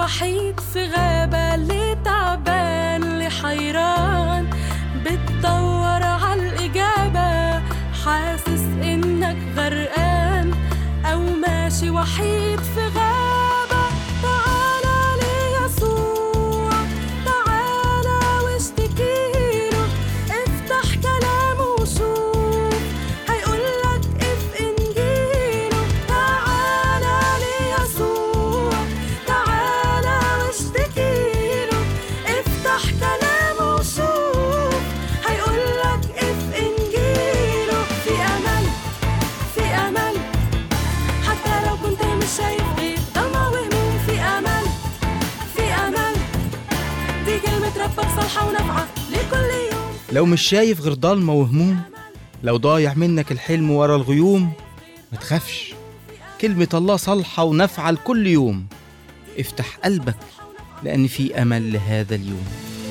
وحيد في غابة اللي تعبان اللي حيران بتدور عالإجابة حاسس إنك غرقان أو ماشي وحيد في غابة تعالى ليسوع تعالى واشتكيله افتح كلامه وشوف هيقولك اف انجيله تعالى ليسوع تعالى واشتكيله افتح كلامه وشوف هيقولك اف انجيله في امل في امل حتى لو كنت مش شايف غير ضلمة وهموم في امل في امل دي كلمة ربك صالحة ونافعة لكل يوم لو مش شايف غير ضلمة وهموم لو ضايع منك الحلم ورا الغيوم ما تخافش كلمة الله صالحة ونافعة لكل يوم افتح قلبك لأن في أمل لهذا اليوم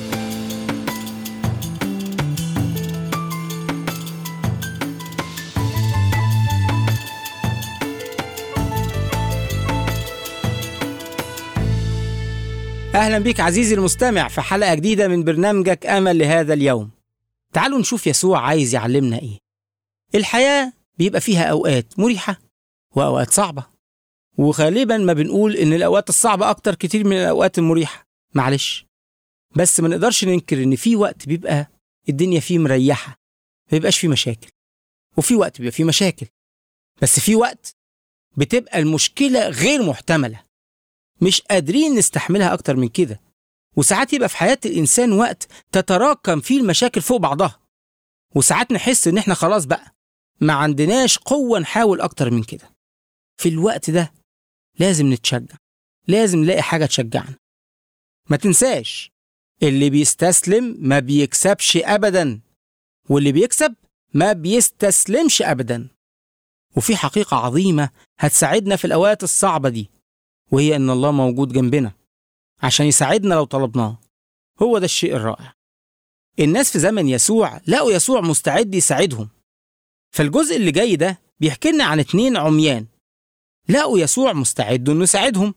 أهلا بك عزيزي المستمع في حلقة جديدة من برنامجك أمل لهذا اليوم تعالوا نشوف يسوع عايز يعلمنا إيه الحياة بيبقى فيها أوقات مريحة وأوقات صعبة وغالبا ما بنقول إن الأوقات الصعبة أكتر كتير من الأوقات المريحة معلش بس ما نقدرش ننكر إن في وقت بيبقى الدنيا فيه مريحة ما بيبقاش فيه مشاكل وفي وقت بيبقى فيه مشاكل بس في وقت بتبقى المشكلة غير محتملة مش قادرين نستحملها أكتر من كده وساعات يبقى في حياة الإنسان وقت تتراكم فيه المشاكل فوق بعضها وساعات نحس إن إحنا خلاص بقى ما عندناش قوة نحاول أكتر من كده في الوقت ده لازم نتشجع لازم نلاقي حاجة تشجعنا ما تنساش اللي بيستسلم ما بيكسبش أبدا واللي بيكسب ما بيستسلمش أبدا وفي حقيقة عظيمة هتساعدنا في الأوقات الصعبة دي وهي إن الله موجود جنبنا عشان يساعدنا لو طلبناه هو ده الشيء الرائع الناس في زمن يسوع لقوا يسوع مستعد يساعدهم فالجزء اللي جاي ده بيحكي لنا عن اتنين عميان لقوا يسوع مستعد انه يساعدهم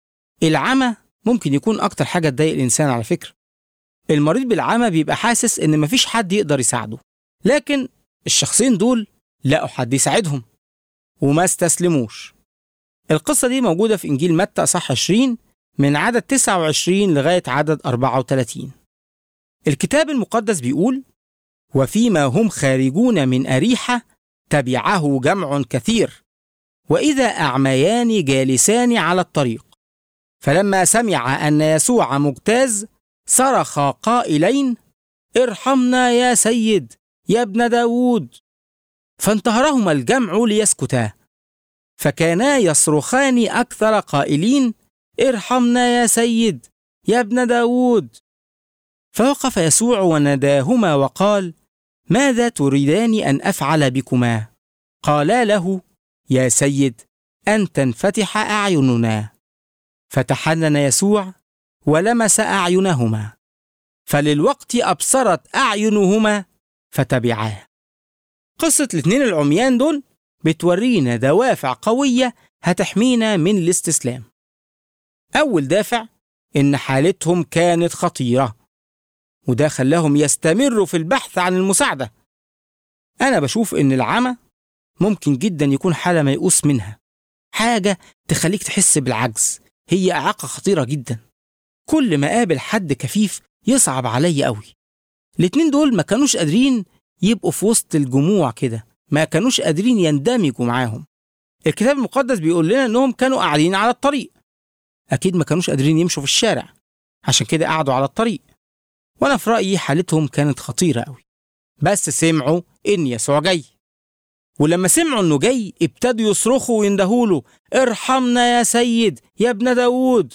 العمى ممكن يكون اكتر حاجه تضايق الانسان على فكره المريض بالعمى بيبقى حاسس ان مفيش حد يقدر يساعده لكن الشخصين دول لقوا حد يساعدهم وما استسلموش القصة دي موجودة في إنجيل متى صح 20 من عدد 29 لغاية عدد 34 الكتاب المقدس بيقول وفيما هم خارجون من أريحة تبعه جمع كثير وإذا أعميان جالسان على الطريق فلما سمع أن يسوع مجتاز صرخ قائلين ارحمنا يا سيد يا ابن داود فانتهرهما الجمع ليسكتا فكانا يصرخان أكثر قائلين ارحمنا يا سيد يا ابن داود فوقف يسوع وناداهما وقال ماذا تريدان أن أفعل بكما؟ قالا له يا سيد أن تنفتح أعيننا فتحنن يسوع ولمس أعينهما فللوقت أبصرت أعينهما فتبعاه قصة الاتنين العميان دول بتورينا دوافع قوية هتحمينا من الاستسلام. أول دافع إن حالتهم كانت خطيرة، وده خلاهم يستمروا في البحث عن المساعدة. أنا بشوف إن العمى ممكن جدا يكون حالة ميؤوس منها، حاجة تخليك تحس بالعجز، هي إعاقة خطيرة جدا. كل ما قابل حد كفيف يصعب عليا قوي. الاتنين دول ما كانوش قادرين يبقوا في وسط الجموع كده ما كانوش قادرين يندمجوا معاهم الكتاب المقدس بيقول لنا انهم كانوا قاعدين على الطريق اكيد ما كانوش قادرين يمشوا في الشارع عشان كده قعدوا على الطريق وانا في رايي حالتهم كانت خطيره قوي بس سمعوا ان يسوع جاي ولما سمعوا انه جاي ابتدوا يصرخوا ويندهوا له ارحمنا يا سيد يا ابن داوود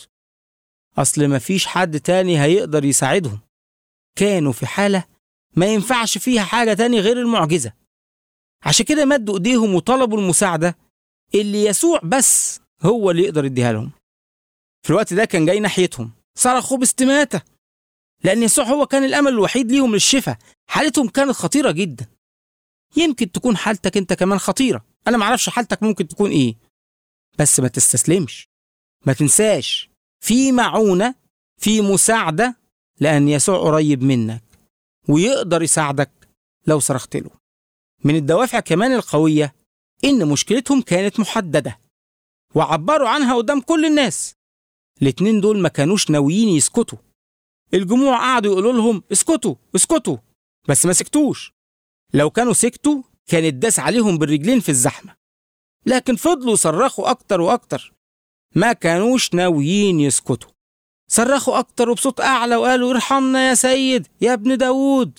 اصل ما فيش حد تاني هيقدر يساعدهم كانوا في حاله ما ينفعش فيها حاجه تاني غير المعجزه عشان كده مدوا ايديهم وطلبوا المساعده اللي يسوع بس هو اللي يقدر يديها لهم في الوقت ده كان جاي ناحيتهم صرخوا باستماته لان يسوع هو كان الامل الوحيد ليهم للشفاء حالتهم كانت خطيره جدا يمكن تكون حالتك انت كمان خطيره انا معرفش حالتك ممكن تكون ايه بس ما تستسلمش ما تنساش في معونة في مساعدة لأن يسوع قريب منك ويقدر يساعدك لو صرخت له من الدوافع كمان القوية إن مشكلتهم كانت محددة وعبروا عنها قدام كل الناس الاتنين دول ما كانوش ناويين يسكتوا الجموع قعدوا يقولوا لهم اسكتوا اسكتوا بس ما سكتوش لو كانوا سكتوا كان اتداس عليهم بالرجلين في الزحمة لكن فضلوا صرخوا أكتر وأكتر ما كانوش ناويين يسكتوا صرخوا أكتر وبصوت أعلى وقالوا ارحمنا يا سيد يا ابن داوود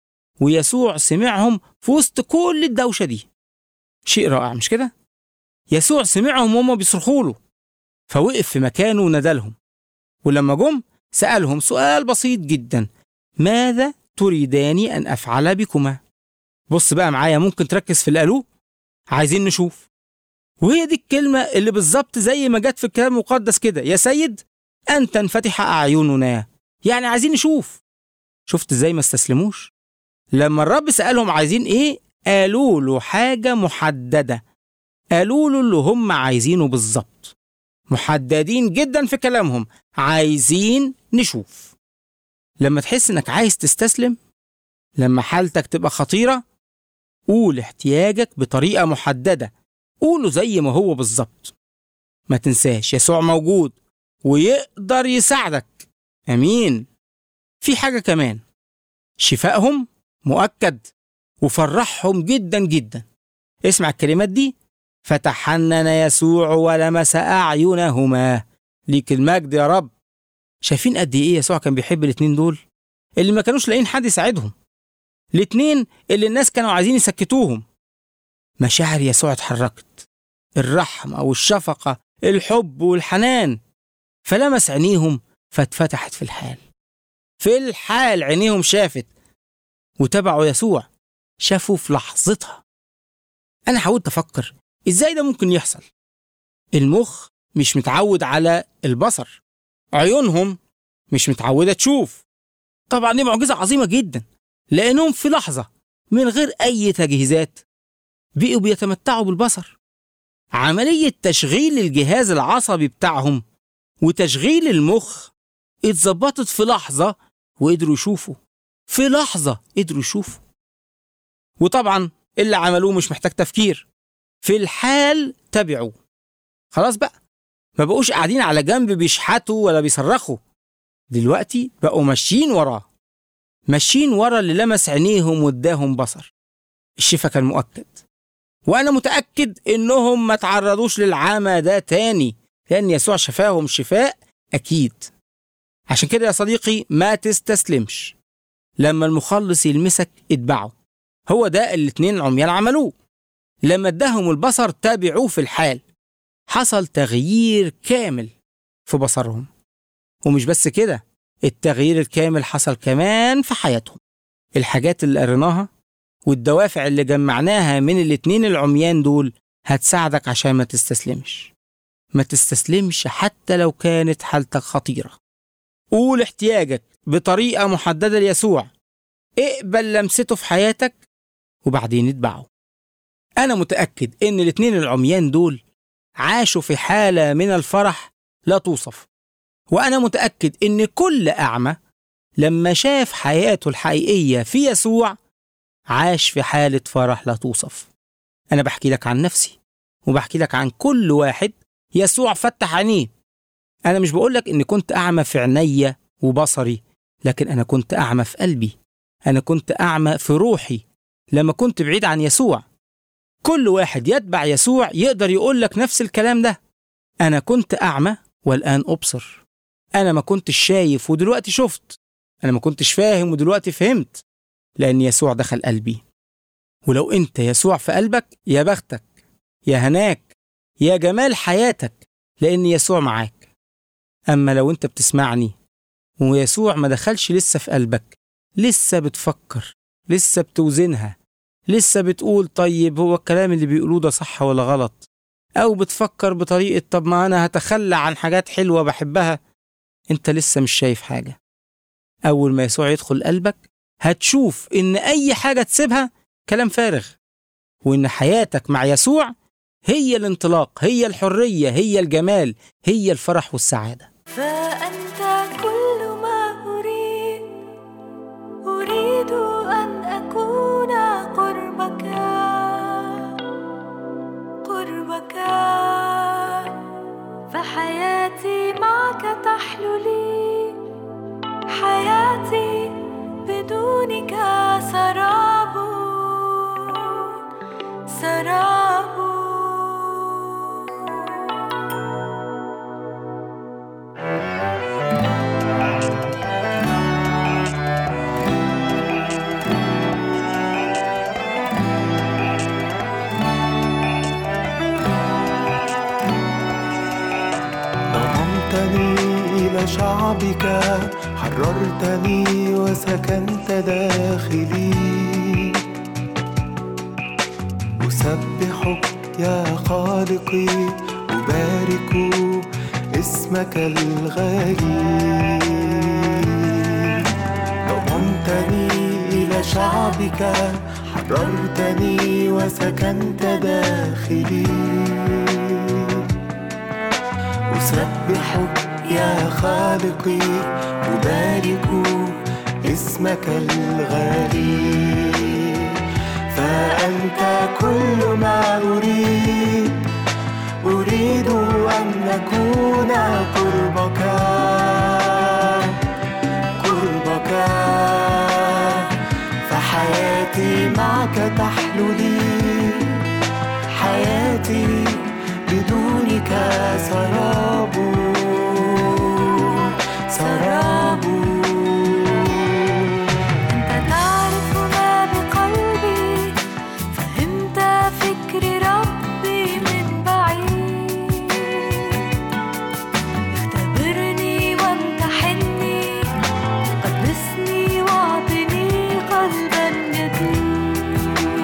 ويسوع سمعهم في وسط كل الدوشة دي شيء رائع مش كده؟ يسوع سمعهم وهم بيصرخوا له فوقف في مكانه ونادلهم ولما جم سألهم سؤال بسيط جدا ماذا تريدان أن أفعل بكما؟ بص بقى معايا ممكن تركز في اللي قالوه عايزين نشوف وهي دي الكلمة اللي بالظبط زي ما جت في الكتاب المقدس كده يا سيد أن تنفتح أعيننا يعني عايزين نشوف شفت ازاي ما استسلموش لما الرب سألهم عايزين ايه قالوا له حاجة محددة قالوا له اللي هم عايزينه بالظبط محددين جدا في كلامهم عايزين نشوف لما تحس انك عايز تستسلم لما حالتك تبقى خطيرة قول احتياجك بطريقة محددة قوله زي ما هو بالظبط ما تنساش يسوع موجود ويقدر يساعدك امين في حاجة كمان شفائهم مؤكد وفرحهم جدا جدا اسمع الكلمات دي فتحنن يسوع ولمس أعينهما ليك المجد يا رب شايفين قد ايه يسوع كان بيحب الاتنين دول اللي ما كانوش لاقيين حد يساعدهم الاتنين اللي الناس كانوا عايزين يسكتوهم مشاعر يسوع اتحركت الرحمة والشفقة الحب والحنان فلمس عينيهم فاتفتحت في الحال في الحال عينيهم شافت وتبعوا يسوع شافوا في لحظتها أنا حاولت أفكر إزاي ده ممكن يحصل المخ مش متعود على البصر عيونهم مش متعودة تشوف طبعا دي معجزة عظيمة جدا لأنهم في لحظة من غير أي تجهيزات بقوا بيتمتعوا بالبصر عملية تشغيل الجهاز العصبي بتاعهم وتشغيل المخ اتظبطت في لحظة وقدروا يشوفوا في لحظة قدروا يشوفوا وطبعا اللي عملوه مش محتاج تفكير في الحال تبعوا خلاص بقى ما بقوش قاعدين على جنب بيشحتوا ولا بيصرخوا دلوقتي بقوا ماشيين وراه ماشيين ورا اللي لمس عينيهم واداهم بصر الشفا كان مؤكد وانا متاكد انهم ما تعرضوش للعمى ده تاني لان يسوع شفاهم شفاء اكيد عشان كده يا صديقي ما تستسلمش لما المخلص يلمسك اتبعه هو ده الاتنين العميان عملوه لما اداهم البصر تابعوه في الحال حصل تغيير كامل في بصرهم ومش بس كده التغيير الكامل حصل كمان في حياتهم الحاجات اللي قريناها والدوافع اللي جمعناها من الاتنين العميان دول هتساعدك عشان ما تستسلمش ما تستسلمش حتى لو كانت حالتك خطيرة قول احتياجك بطريقة محددة ليسوع اقبل لمسته في حياتك وبعدين اتبعه أنا متأكد إن الاتنين العميان دول عاشوا في حالة من الفرح لا توصف وأنا متأكد إن كل أعمى لما شاف حياته الحقيقية في يسوع عاش في حالة فرح لا توصف أنا بحكي لك عن نفسي وبحكي لك عن كل واحد يسوع فتح عينيه أنا مش بقول لك إني كنت أعمى في عينيا وبصري لكن أنا كنت أعمى في قلبي أنا كنت أعمى في روحي لما كنت بعيد عن يسوع كل واحد يتبع يسوع يقدر يقول لك نفس الكلام ده أنا كنت أعمى والآن أبصر أنا ما كنتش شايف ودلوقتي شفت أنا ما كنتش فاهم ودلوقتي فهمت لأن يسوع دخل قلبي ولو أنت يسوع في قلبك يا بختك يا هناك يا جمال حياتك لأن يسوع معاك أما لو أنت بتسمعني ويسوع ما دخلش لسه في قلبك لسه بتفكر لسه بتوزنها لسه بتقول طيب هو الكلام اللي بيقولوه ده صح ولا غلط أو بتفكر بطريقة طب ما أنا هتخلى عن حاجات حلوة بحبها أنت لسه مش شايف حاجة أول ما يسوع يدخل قلبك هتشوف إن أي حاجة تسيبها كلام فارغ وإن حياتك مع يسوع هي الانطلاق هي الحرية هي الجمال هي الفرح والسعادة فأنت كل ما أريد أريد أن أكون قربك قربك فحياتي معك تحلو لي حياتي بدونك سراب سراب ضممتني إلى شعبك حررتني وسكنت داخلي أسبحك يا خالقي أبارك اسمك الغالي ضممتني إلى شعبك حررتني وسكنت داخلي أسبحك يا خالقي أبارك اسمك الغالي فأنت كل ما أريد أريد أن نكون قربك قربك فحياتي معك تحلو لي حياتي بدونك سراب سراب أنت تعرف ما بقلبي فهمت فكر ربي من بعيد اختبرني وامتحني قدسني واعطني قلبا جديد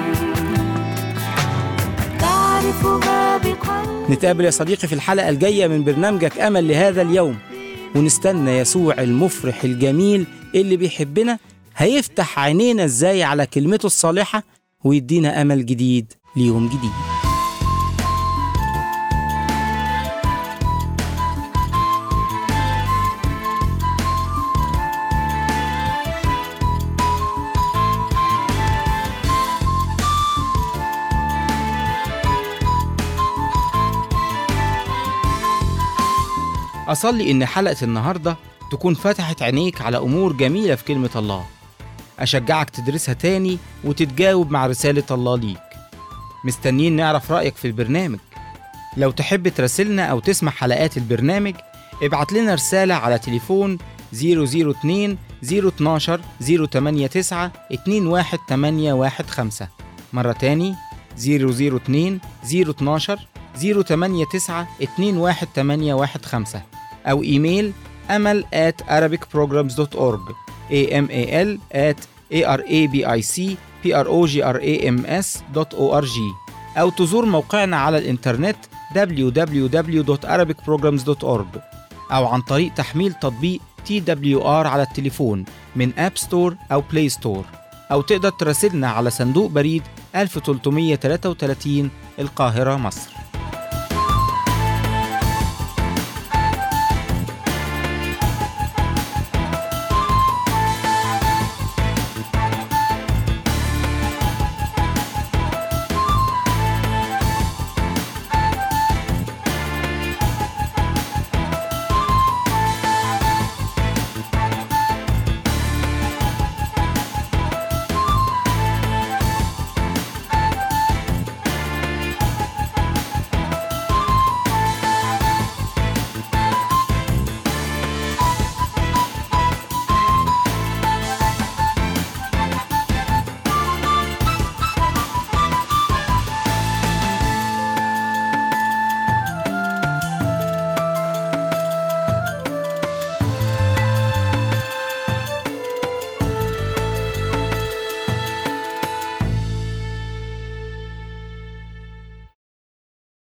تعرف ما بقلبي نتقابل يا صديقي في الحلقة الجاية من برنامجك أمل لهذا اليوم ونستنى يسوع المفرح الجميل اللي بيحبنا هيفتح عينينا ازاي على كلمته الصالحة ويدينا أمل جديد ليوم جديد أصلي إن حلقة النهاردة تكون فتحت عينيك على أمور جميلة في كلمة الله أشجعك تدرسها تاني وتتجاوب مع رسالة الله ليك مستنيين نعرف رأيك في البرنامج لو تحب تراسلنا أو تسمع حلقات البرنامج ابعت لنا رسالة على تليفون 002 012 089 21815 مرة تاني 002 012 089 21815 أو إيميل أمل at arabicprograms.org amal at arabicprograms.org أو تزور موقعنا على الإنترنت www.arabicprograms.org أو عن طريق تحميل تطبيق TWR على التليفون من أب ستور أو بلاي ستور أو تقدر تراسلنا على صندوق بريد 1333 القاهرة مصر